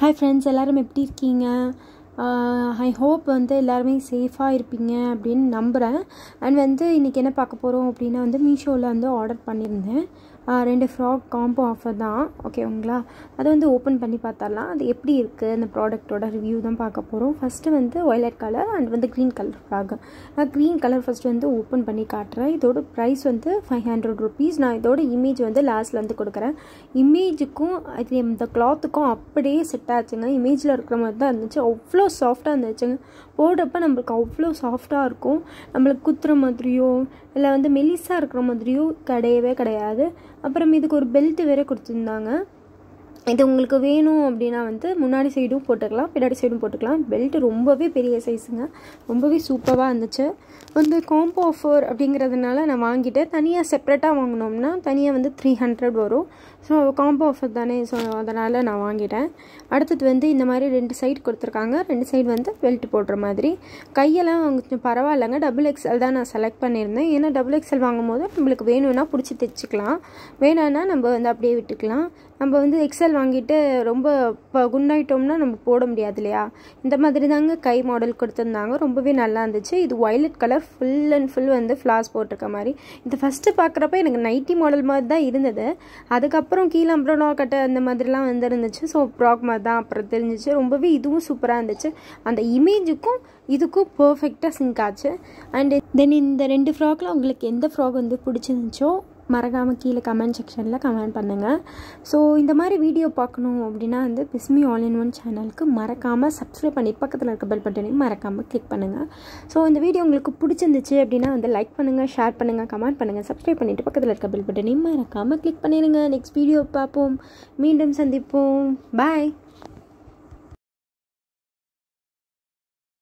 hi friends எல்லோரும் எப்படி இருக்கீங்க ஐ ஹோப் வந்து எல்லாருமே சேஃபாக இருப்பீங்க அப்படின்னு நம்புகிறேன் அண்ட் வந்து இன்றைக்கி என்ன பார்க்க போகிறோம் அப்படின்னா வந்து மீஷோவில் வந்து ஆர்டர் பண்ணியிருந்தேன் ஆஹ் ரெண்டு ஃப்ராக் காம்போ ஆஃபர் தான் ஓகேங்களா அதை வந்து ஓப்பன் பண்ணி பார்த்தரலாம் அது எப்படி இருக்குது அந்த ப்ராடக்ட்டோட ரிவ்யூ தான் பார்க்க போகிறோம் ஃபஸ்ட்டு வந்து ஒய்லட் கலர் அண்ட் வந்து க்ரீன் கலர் ஃப்ராக் நான் க்ரீன் கலர் ஃபஸ்ட்டு வந்து ஓப்பன் பண்ணி காட்டுறேன் இதோட ப்ரைஸ் வந்து ஃபைவ் ஹண்ட்ரட் ருபீஸ் நான் இதோட இமேஜ் வந்து லாஸ்ட்டில் வந்து கொடுக்குறேன் இமேஜுக்கும் இது இந்த கிளாத்துக்கும் அப்படியே செட் ஆச்சுங்க இமேஜில் இருக்கிற மாதிரி தான் இருந்துச்சு அவ்வளோ சாஃப்டாக இருந்துச்சுங்க போடுறப்ப நம்மளுக்கு அவ்வளோ சாஃப்டாக இருக்கும் நம்மளுக்கு குத்துற மாதிரியோ இல்லை வந்து மெலிசாக இருக்கிற மாதிரியோ கிடையவே கிடையாது அப்புறம் இதுக்கு ஒரு பெல்ட் வேறு கொடுத்துருந்தாங்க இது உங்களுக்கு வேணும் அப்படின்னா வந்து முன்னாடி சைடும் போட்டுக்கலாம் பின்னாடி சைடும் போட்டுக்கலாம் பெல்ட் ரொம்பவே பெரிய சைஸுங்க ரொம்பவே சூப்பராக இருந்துச்சு வந்து காம்போ ஆஃபர் அப்படிங்கிறதுனால நான் வாங்கிட்டேன் தனியாக செப்ரேட்டாக வாங்கினோம்னா தனியாக வந்து த்ரீ ஹண்ட்ரட் வரும் ஸோ காம்போ ஆஃபர் தானே ஸோ அதனால் நான் வாங்கிட்டேன் அடுத்தது வந்து இந்த மாதிரி ரெண்டு சைடு கொடுத்துருக்காங்க ரெண்டு சைடு வந்து பெல்ட் போடுற மாதிரி கையெல்லாம் கொஞ்சம் பரவாயில்லைங்க டபுள் எக்ஸ்எல் தான் நான் செலக்ட் பண்ணியிருந்தேன் ஏன்னா டபுள் எக்ஸ்எல் வாங்கும் போது நம்மளுக்கு வேணும்னா பிடிச்சி தைச்சிக்கலாம் வேணான்னா நம்ம வந்து அப்படியே விட்டுக்கலாம் நம்ம வந்து எக்ஸல் வாங்கிட்டு ரொம்ப இப்போ குண்டாயிட்டோம்னா நம்ம போட முடியாது இல்லையா இந்த மாதிரி தாங்க கை மாடல் கொடுத்துருந்தாங்க ரொம்பவே நல்லா இருந்துச்சு இது violet colour full and full வந்து ஃப்ளாஸ் போட்டிருக்க மாதிரி இது ஃபஸ்ட்டு பார்க்குறப்ப எனக்கு நைட்டி மாடல் மாதிரி தான் இருந்தது அதுக்கப்புறம் கீழே அம்ப்ரோனா கட்டை அந்த மாதிரிலாம் வந்து இருந்துச்சு ஸோ ப்ராக் மாதிரி தான் அப்புறம் தெரிஞ்சிச்சு ரொம்பவே இதுவும் சூப்பராக இருந்துச்சு அந்த இமேஜுக்கும் இதுக்கும் பர்ஃபெக்டாக சிங்க் ஆச்சு அண்ட் தென் இந்த ரெண்டு ஃப்ராக்கில் உங்களுக்கு எந்த ஃப்ராக் வந்து பிடிச்சிருந்துச்சோ மறக்காமல் கீழே கமெண்ட் செக்ஷனில் கமெண்ட் பண்ணுங்கள் ஸோ இந்த மாதிரி வீடியோ பார்க்கணும் அப்படின்னா வந்து பிஸ்மி ஆல் இன் ஒன் சேனலுக்கு மறக்காமல் சப்ஸ்கிரைப் பண்ணி பக்கத்தில் இருக்க பெல் பட்டனையும் மறக்காமல் கிளிக் பண்ணுங்கள் ஸோ இந்த வீடியோ உங்களுக்கு பிடிச்சிருந்துச்சு அப்படின்னா வந்து லைக் பண்ணுங்கள் ஷேர் பண்ணுங்கள் கமெண்ட் பண்ணுங்கள் சப்ஸ்கிரைப் பண்ணிவிட்டு பக்கத்தில் இருக்க பெல் பட்டனையும் மறக்காமல் கிளிக் பண்ணிடுங்க நெக்ஸ்ட் வீடியோ பார்ப்போம் மீண்டும் சந்திப்போம் பாய்